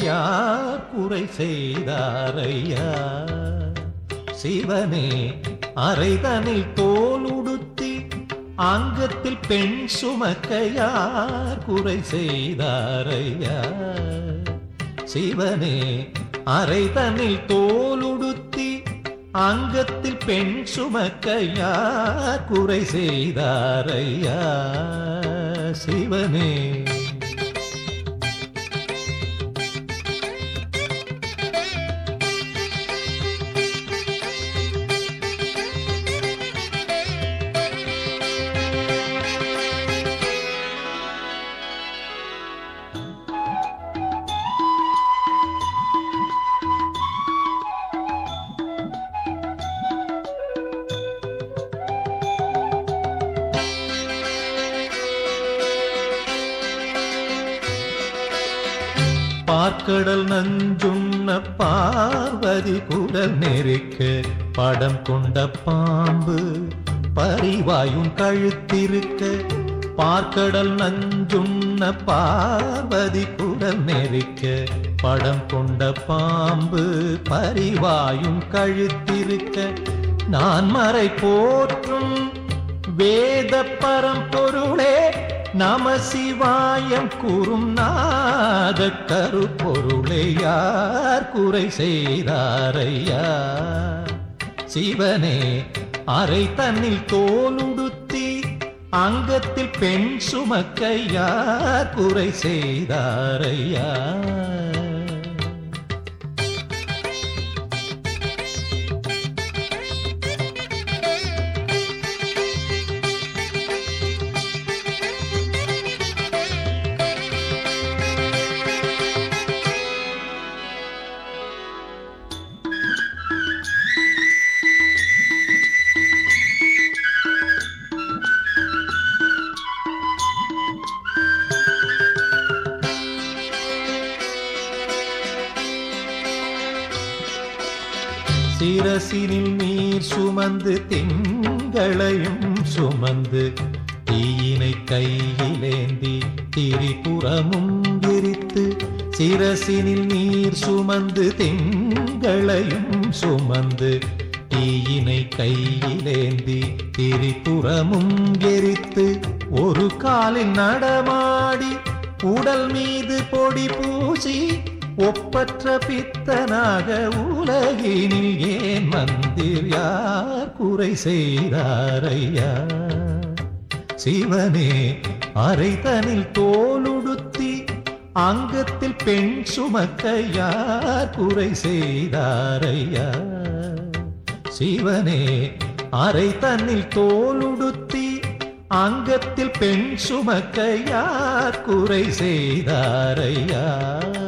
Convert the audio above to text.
யார் குறை செய்தாரையா சிவனே அரைதனில் தோல் உடுத்தி அங்கத்தில் பெண் சுமக்க யார் குறை செய்தாரையா சிவனே அரைதனில் தோல் உடுத்தி அங்கத்தில் பெண் சுமக்க யார் குறை செய்தாரையா சிவனே பார்க்கடல் நஞ்சுண்ண பார்வதி குரல் நெருக்க படம் கொண்ட பாம்பு பரிவாயும் கழுத்திருக்க பார்க்கடல் நஞ்சுண்ண பார்வதி குரல் நெருக்க படம் கொண்ட பாம்பு பரிவாயும் கழுத்திருக்க நான் மறை போற்றும் வேத பரம்பொருளே நம சிவாயம் கூறும் நாத கருப்பொருளை யார் குறை செய்தாரையா சிவனே அரை தன்னில் தோலுடுத்தி அங்கத்தில் பெண் சுமக்க யார் குறை செய்தாரையா சிரசினில் நீர் சுமந்து திங்களையும் சுமந்து தீயினை கையிலேந்தி திரிபுறமும் எரித்து சிரசினில் நீர் சுமந்து திங்களையும் சுமந்து தீயினை கையிலேந்தி திரிபுறமும் எரித்து ஒரு காலில் நடமாடி உடல் மீது பொடி பூசி ஒப்பற்ற பித்தனாக உலகினில் ஏன் மந்திர் யார் குறை செய்தாரையா சிவனே அரைதனில் தோலுடுத்தி அங்கத்தில் பெண் சுமக்க யார் குறை செய்தாரையா சிவனே அரை தன்னில் தோலுடுத்தி அங்கத்தில் பெண் சுமக்க யார் குறை செய்தாரையா